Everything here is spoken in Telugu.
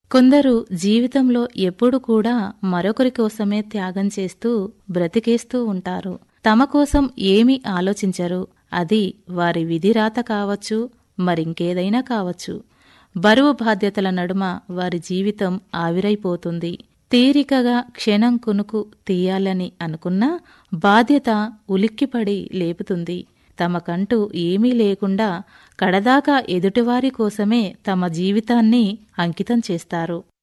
కొందరు జీవితంలో ఎప్పుడు కూడా మరొకరి కోసమే త్యాగం చేస్తూ బ్రతికేస్తూ ఉంటారు తమ కోసం ఏమీ ఆలోచించరు అది వారి విధిరాత కావచ్చు మరింకేదైనా కావచ్చు బరువు బాధ్యతల నడుమ వారి జీవితం ఆవిరైపోతుంది తీరికగా క్షణం కునుకు తీయాలని అనుకున్నా బాధ్యత ఉలిక్కిపడి లేపుతుంది తమకంటూ ఏమీ లేకుండా కడదాకా ఎదుటివారి కోసమే తమ జీవితాన్ని అంకితం చేస్తారు